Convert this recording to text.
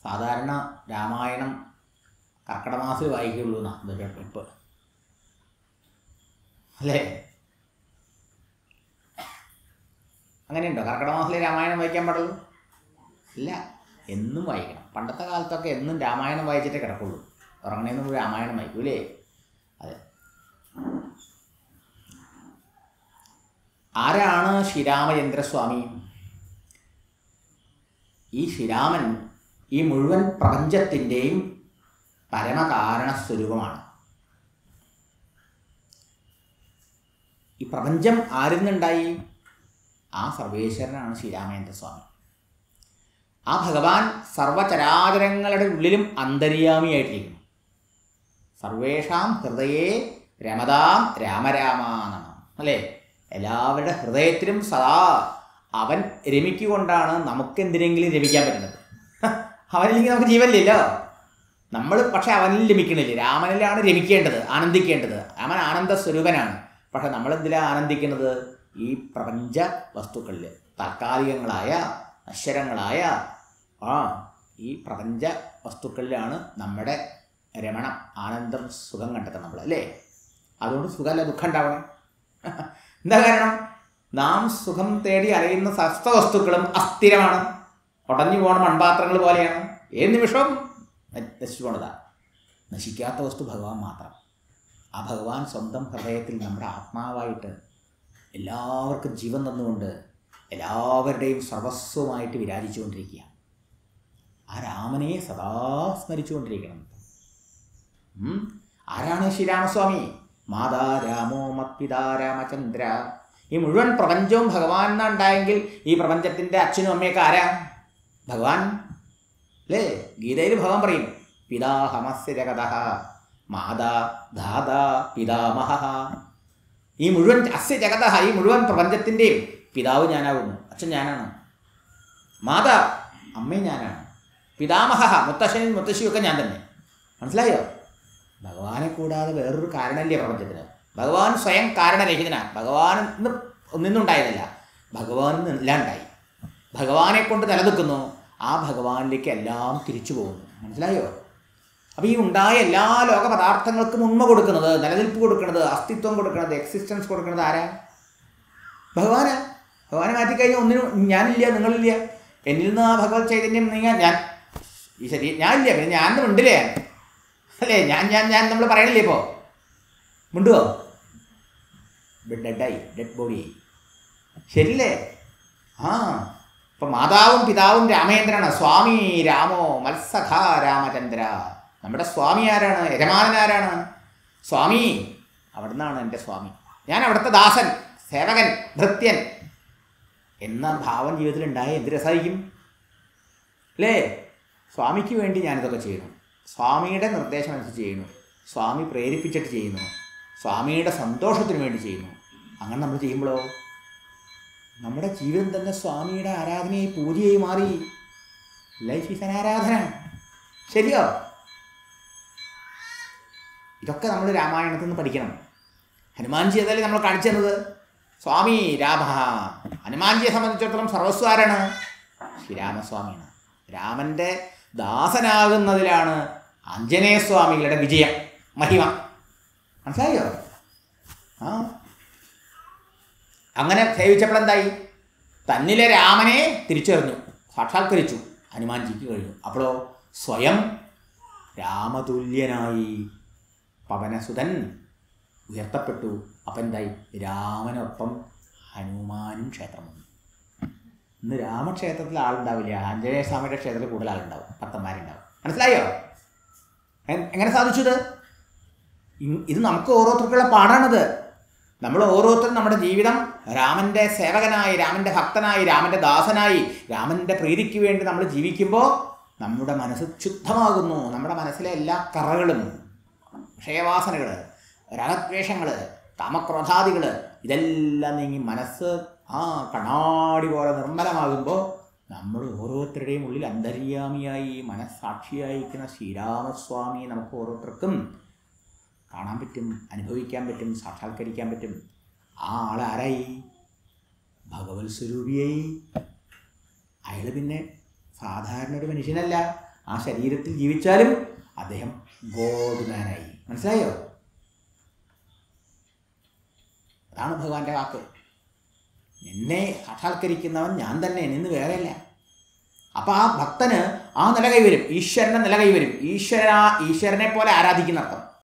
സാധാരണ രാമായണം കർക്കിടക മാസത്തിൽ വായിക്കുള്ളൂ എന്നാ ഇതൊക്കെ ഇപ്പൊ അല്ലേ അങ്ങനെയുണ്ടോ കർക്കിടക മാസത്തിലെ രാമായണം വായിക്കാൻ പാടുള്ളൂ ഇല്ല എന്നും വായിക്കണം പണ്ടത്തെ കാലത്തൊക്കെ എന്നും രാമായണം വായിച്ചിട്ടേ കിടക്കുള്ളൂ ഉറങ്ങണേന്ന് മുമ്പ് രാമായണം വായിക്കൂലേ അതെ ആരാണ് ശ്രീരാമചന്ദ്രസ്വാമി ഈ ശ്രീരാമൻ ഈ മുഴുവൻ പ്രപഞ്ചത്തിൻ്റെയും പരമകാരണ സ്വരൂപമാണ് ഈ പ്രപഞ്ചം ആരിൽ നിന്നുണ്ടായി ആ സർവേശ്വരനാണ് ശ്രീരാമചന്ദ്രസ്വാമി ആ ഭഗവാൻ സർവചരാചരങ്ങളുടെ ഉള്ളിലും അന്തര്യാമിയായിട്ടിരിക്കുന്നു സർവേഷാം ഹൃദയേ രമതാം രാമരാമ എന്നാണ് അല്ലേ എല്ലാവരുടെ ഹൃദയത്തിലും സദാ അവൻ രമിക്കുകൊണ്ടാണ് നമുക്ക് എന്തിനെങ്കിലും രമിക്കാൻ പറ്റുന്നത് അവനില്ലെങ്കിൽ നമുക്ക് ജീവനില്ലല്ലോ നമ്മൾ പക്ഷെ അവനിൽ രമിക്കണില്ല രാമനിലാണ് രമിക്കേണ്ടത് ആനന്ദിക്കേണ്ടത് അവൻ ആനന്ദ സ്വരൂപനാണ് പക്ഷെ നമ്മളെന്തിലാണ് ആനന്ദിക്കുന്നത് ഈ പ്രപഞ്ച വസ്തുക്കളിൽ താൽക്കാലികങ്ങളായ അശ്വരങ്ങളായ ആ ഈ പ്രപഞ്ച വസ്തുക്കളിലാണ് നമ്മുടെ രമണം ആനന്ദം സുഖം കണ്ടെത്തണം നമ്മൾ അല്ലേ അതുകൊണ്ട് സുഖമല്ല ദുഃഖം ഉണ്ടാവണം എന്താ കാരണം നാം സുഖം തേടി അറിയുന്ന സസ്ത വസ്തുക്കളും അസ്ഥിരമാണ് ഉടഞ്ഞു പോണ മൺപാത്രങ്ങൾ പോലെയാണ് ഏത് നിമിഷവും ന- നശിച്ചു പോണതാ നശിക്കാത്ത വസ്തു ഭഗവാൻ മാത്രം ആ ഭഗവാൻ സ്വന്തം ഹൃദയത്തിൽ നമ്മുടെ ആത്മാവായിട്ട് എല്ലാവർക്കും ജീവൻ തന്നുകൊണ്ട് എല്ലാവരുടെയും സർവസ്വമായിട്ട് വിരാജിച്ചുകൊണ്ടിരിക്കുക ആ രാമനെ സദാ സ്മരിച്ചുകൊണ്ടിരിക്കണം ഉം. ആരാണ് ശ്രീരാമസ്വാമി മാതാ രാമോ മത്പിതാ രാമചന്ദ്ര ഈ മുഴുവൻ പ്രപഞ്ചവും ഭഗവാൻ ഉണ്ടായെങ്കിൽ ഈ പ്രപഞ്ചത്തിൻ്റെ അച്ഛനും അമ്മയൊക്കെ ആരാ ഭഗവാൻ അല്ലേ ഗീതയിൽ ഭഗവാൻ പറയും പിതാഹമസ്യ ജഗത മാതാ ധാതാ പിതാമഹ ഈ മുഴുവൻ അസ്യ ജഗത ഈ മുഴുവൻ പ്രപഞ്ചത്തിൻ്റെയും പിതാവ് ഞാനാകുന്നു അച്ഛൻ ഞാനാണ് മാതാ അമ്മയും ഞാനാണ് പിതാമഹ മുത്തശ്ശനും മുത്തശ്ശിയും ഒക്കെ ഞാൻ തന്നെ മനസ്സിലായോ ഭഗവാനെ കൂടാതെ വേറൊരു കാരണമില്ല പ്രപഞ്ചത്തിന് ഭഗവാൻ സ്വയം കാരണരഹിതനാണ് ഭഗവാൻ ഒന്നിന്നും ഉണ്ടായതല്ല ഭഗവാൻ എല്ലാം ഉണ്ടായി ഭഗവാനെ കൊണ്ട് നിലനിൽക്കുന്നു ആ ഭഗവാനിലേക്ക് എല്ലാം തിരിച്ചു പോകുന്നു മനസ്സിലായോ അപ്പോൾ ഈ ഉണ്ടായ എല്ലാ ലോക പദാർത്ഥങ്ങൾക്കും ഉണ്മ കൊടുക്കുന്നത് നിലനിൽപ്പ് കൊടുക്കുന്നത് അസ്തിത്വം കൊടുക്കുന്നത് എക്സിസ്റ്റൻസ് കൊടുക്കുന്നത് ആരാ ഭഗവാനാ ഭഗവാനെ മാറ്റിക്കഴിഞ്ഞാൽ ഒന്നിനും ഞാനില്ല നിങ്ങളില്ല എന്നിൽ നിന്ന് ആ ഭഗവത് ചൈതന്യം നീങ്ങാൻ ഞാൻ ഈ ശരി ഞാനില്ല പിന്നെ ഞാൻ ഉണ്ടല്ലേ അല്ലേ ഞാൻ ഞാൻ ഞാൻ നമ്മൾ പറയണില്ലേ ഇപ്പോൾ മിണ്ടുവോ ഡെഡായി ഡെഡ് ബോഡി ശരിയല്ലേ ആ ഇപ്പം മാതാവും പിതാവും രാമേന്ദ്രനാണ് സ്വാമി രാമോ മത്സഖ രാമചന്ദ്ര നമ്മുടെ സ്വാമി ആരാണ് യജമാനൻ ആരാണ് സ്വാമി അവിടുന്നാണ് എൻ്റെ സ്വാമി ഞാൻ അവിടുത്തെ ദാസൻ സേവകൻ ഭൃത്യൻ എന്ന ഭാവം ജീവിതത്തിൽ ഉണ്ടായ എന്ത് രസമായിരിക്കും അല്ലേ സ്വാമിക്ക് വേണ്ടി ഞാനിതൊക്കെ ചെയ്യണം സ്വാമിയുടെ നിർദ്ദേശം അനുസരിച്ച് ചെയ്യുന്നു സ്വാമി പ്രേരിപ്പിച്ചിട്ട് ചെയ്യുന്നു സ്വാമിയുടെ സന്തോഷത്തിന് വേണ്ടി ചെയ്യുന്നു അങ്ങനെ നമ്മൾ ചെയ്യുമ്പോഴോ നമ്മുടെ ജീവിതം തന്നെ സ്വാമിയുടെ ആരാധനയായി പൂജയായി മാറി ലൈഫ് ഈസ് an ആരാധന ശരിയോ ഇതൊക്കെ നമ്മൾ രാമായണത്തിൽ നിന്ന് പഠിക്കണം ഹനുമാൻജി അതല്ലേ നമ്മൾ കാണിച്ചു തന്നത് സ്വാമി രാമ ഹനുമാൻജിയെ സംബന്ധിച്ചിടത്തോളം സർവസ്വ ആരാണ് ശ്രീരാമസ്വാമിയാണ് രാമൻ്റെ ദാസനാകുന്നതിലാണ് ആഞ്ജനേയസ്വാമികളുടെ വിജയം മഹിമ മനസ്സിലായോ ആ അങ്ങനെ സേവിച്ചപ്പോൾ എന്തായി തന്നിലെ രാമനെ തിരിച്ചറിഞ്ഞു സാക്ഷാത്കരിച്ചു ഹനുമാൻജിക്ക് കഴിഞ്ഞു അപ്പോഴോ സ്വയം രാമതുല്യനായി പവനസുതൻ ഉയർത്തപ്പെട്ടു അപ്പം എന്തായി രാമനൊപ്പം ഹനുമാനും ക്ഷേത്രം വന്നു ഇന്ന് രാമക്ഷേത്രത്തിൽ ആളുണ്ടാവില്ല ആഞ്ജനേയ സ്വാമിയുടെ ക്ഷേത്രത്തിൽ കൂടുതൽ ആളുണ്ടാവും ഭക്തന്മാരുണ്ടാവും മനസ്സിലായോ എ- എങ്ങനെ സാധിച്ചു ഇത് ഇ- ഇത് നമുക്ക് ഓരോരുത്തർക്കുള്ള പാടാണിത് നമ്മൾ ഓരോരുത്തരും നമ്മുടെ ജീവിതം രാമൻ്റെ സേവകനായി രാമൻ്റെ ഭക്തനായി രാമൻ്റെ ദാസനായി രാമൻ്റെ പ്രീതിക്ക് വേണ്ടി നമ്മൾ ജീവിക്കുമ്പോൾ നമ്മുടെ മനസ്സ് ശുദ്ധമാകുന്നു നമ്മുടെ മനസ്സിലെ എല്ലാ കറകളും വിഷയവാസനകൾ രാഗദ്വേഷങ്ങൾ കാമക്രോധാദികൾ ഇതെല്ലാം നീങ്ങി മനസ്സ് ആ കണ്ണാടി പോലെ നിർമ്മലമാകുമ്പോൾ നമ്മൾ ഓരോരുത്തരുടെയും ഉള്ളിൽ അന്തര്യാമിയായി മനസ്സാക്ഷിയായിരിക്കുന്ന ശ്രീരാമസ്വാമി നമുക്ക് ഓരോരുത്തർക്കും കാണാൻ പറ്റും അനുഭവിക്കാൻ പറ്റും സാക്ഷാത്കരിക്കാൻ പറ്റും ആ ആൾ ആരായി ഭഗവത് സ്വരൂപിയായി അയാൾ പിന്നെ സാധാരണ ഒരു മനുഷ്യനല്ല ആ ശരീരത്തിൽ ജീവിച്ചാലും അദ്ദേഹം ഗോഡ് മാനായി മനസ്സിലായോ അതാണ് ഭഗവാന്റെ വാക്ക് എന്നെ സാക്ഷാത്കരിക്കുന്നവൻ ഞാൻ തന്നെ നിന്ന് വേറെയല്ല അപ്പം ആ ഭക്തന് ആ നില കൈവരും ഈശ്വരനെ നില കൈവരും ഈശ്വര ഈശ്വരനെ പോലെ ആരാധിക്കുന്ന അർത്ഥം